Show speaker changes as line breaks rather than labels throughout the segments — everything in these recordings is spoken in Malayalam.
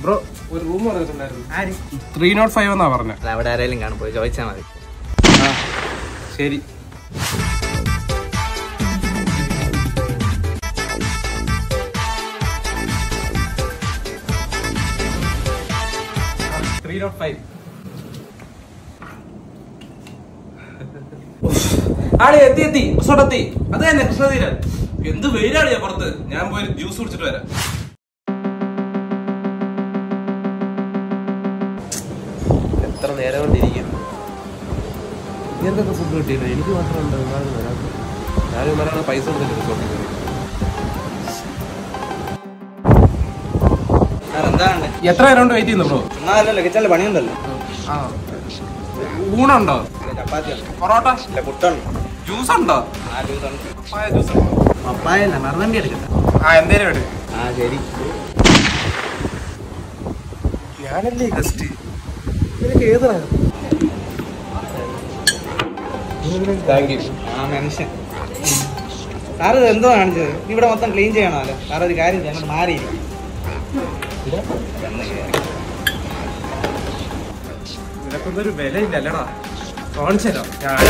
ബ്രോ ഒരു റൂം പറഞ്ഞിട്ടുണ്ടായിരുന്നു
ആര്
ത്രീ നോട്ട് ഫൈവ് എന്നാ പറഞ്ഞ
അല്ല, അവിടെ ആരെങ്കിലും കാണും പോയി ചോദിച്ചാൽ മതി
ആ ശരി ത്രീ നോട്ട് ഫൈവ് ആളെ എത്തി എത്തി റിസോർട്ട് എത്തി അത് തന്നെ കൃഷ്ണതീരൻ എന്ത് വെയിലാളിയാ പുറത്ത് ഞാൻ പോയി ജ്യൂസ് കുടിച്ചിട്ട് വരാം
എത്ര നേരം കൊണ്ടിരിക്കുന്നു എന്തൊക്കെ ഫുഡ് കിട്ടിയില്ല എനിക്ക് മാത്രമുണ്ട് ഞാനും വരാം ഞാനും വരാണ് പൈസ കൊടുത്തില്ല റിസോർട്ടിൽ കയറി
സാർ എന്താണ്
എത്ര നേരം കൊണ്ട് വെയിറ്റ് ചെയ്യുന്നു ബ്രോ
ചുമ്മാതല്ലോ കിച്ചണിൽ പണിയുണ്ടല്ലോ
ആ ഊണുണ്ടോ
ചപ്പാത്തി ഉണ്ട്
പൊറോട്ട
ഇല്ല പുട്ടുണ്ട്
ജ്യൂസ് ഉണ്ടോ
ആ ജ്യൂസ് ഉണ്ട്
പപ്പായ ജ്യൂസ്
പപ്പായ അല്ല മറുതണ്ടി എടുക്കട്ടെ
ആ എന്തേലും എടു
ആ ശരി
ഞാനല്ലേ ഗസ്റ്റ് നിനക്ക് ഏതാണ് താങ്ക് യു
ആ മനുഷ്യൻ സാർ ഇത് എന്തോ കാണിച്ചത് ഇവിടെ മൊത്തം ക്ലീൻ ചെയ്യണമല്ലോ സാർ ഒരു കാര്യം ചെയ്യ്, അങ്ങോട്ട് മാറിയിരിക്കും
നിനക്കൊന്നും ഒരു വിലയില്ല അല്ലടാ കാണിച്ചല്ലോ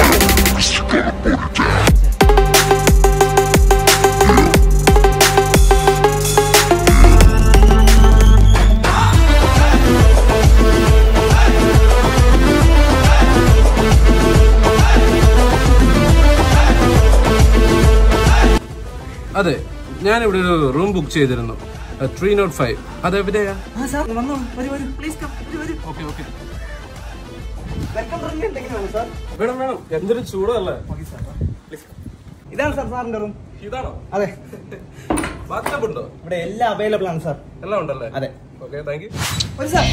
അതെ ഞാനിവിടെ ഒരു റൂം ബുക്ക് ചെയ്തിരുന്നു ത്രീ നോട്ട് ഫൈവ് അതെവിടെയാ
ആ സാർ വന്നോ വരൂ വരൂ പ്ലീസ് കം വരൂ വരൂ
ഓക്കെ ഓക്കെ
വെൽക്കം ഡ്രിങ്ക് എന്തെങ്കിലും വേണോ സാർ
വേണം വേണം എന്തൊരു ചൂടല്ലേ
ഇതാണ് സാർ സാറിന്റെ റൂം
ഇതാണോ
അതെ
ബാത്ടബ് ഉണ്ടോ
ഇവിടെ എല്ലാം അവൈലബിൾ ആണ് സാർ
എല്ലാം ഉണ്ടല്ലേ
അതെ
ഓക്കെ താങ്ക് യു
ഒരു സാർ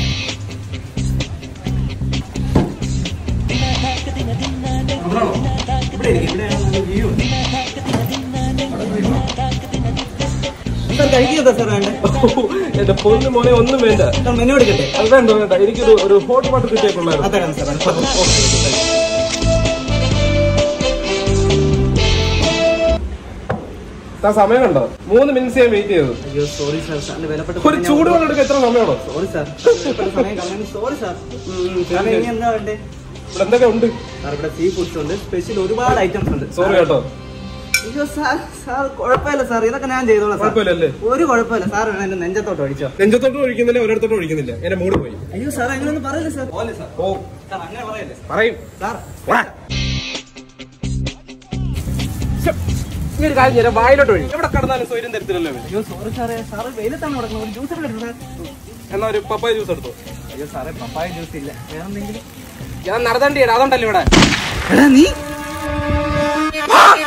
ഇവിടെ ഇരിക്ക്, ഇവിടെ നല്ല view ഉണ്ട്. സാർ കഴിക്കുന്നതാ സാർ വേണ്ടേ
എന്റെ പൊന്നു മോനെ ഒന്നും വേണ്ട
സാർ മെനു എടുക്കട്ടെ
അത് വേണ്ട വേണ്ട എനിക്കൊരു ഒരു ഹോട്ട് വാട്ടർ കിട്ടിയേക്കുള്ളായിരുന്നു
അതാണ് സാർ
താ സമയം കണ്ടോ മൂന്ന് മിനിറ്റ്സ് ഞാൻ വെയിറ്റ് ചെയ്തത്
അയ്യോ സോറി സാർ സാറിന്റെ വിലപ്പെട്ട
ഒരു ചൂടുവെള്ളം എടുക്കാൻ എത്ര സമയമാണോ
സോറി സാർ വിലപ്പെട്ട സമയം കളഞ്ഞു സോറി സാർ സാർ ഇനി എന്താ വേണ്ടേ
ഇവിടെ എന്തൊക്കെ ഉണ്ട്
സാർ ഇവിടെ സീ ഫുഡ്സ് ഉണ്ട് സ്പെഷ്യൽ ഒരുപാട് ഐറ്റംസ് ഉണ്ട്
സോറി കേട്ടോ
അയ്യോ സാർ സാർ കുഴപ്പമില്ല സാർ ഇതൊക്കെ ഞാൻ ചെയ്തോളാം സാർ
കുഴപ്പമില്ലല്ലേ
ഒരു കുഴപ്പമില്ല സാർ വേണം എന്റെ നെഞ്ചത്തോട്ട് ഒഴിച്ചോ
നെഞ്ചത്തോട്ടും ഒഴിക്കുന്നില്ല ഒരിടത്തോട്ടും ഒഴിക്കുന്നില്ല എന്റെ മൂട് പോയി
അയ്യോ സാർ അങ്ങനെയൊന്നും പറയില്ല സാർ പോലെ സാർ
ഓ
സാർ അങ്ങനെ പറയല്ലേ
പറയും
സാർ
ഈ ഒരു കാര്യം ഞാൻ വായിലോട്ട് ഒഴി എവിടെ കടന്നാലും സ്വയം തരത്തില്ലല്ലോ ഇവന്.
അയ്യോ സോറി സാറേ സാറ് വെയിലത്താണ് നടക്കുന്നത് ഒരു ജ്യൂസ് എടുക്കട്ടെ സാർ
എന്നാ ഒരു പപ്പായ ജ്യൂസ് എടുത്തോ
അയ്യോ സാറേ പപ്പായ ജ്യൂസ് ഇല്ല വേറെ എന്തെങ്കിലും
ഞാൻ നടത്തണ്ടിയാണ് അതുണ്ടല്ലോ ഇവിടെ
എടാ നീ
ആ!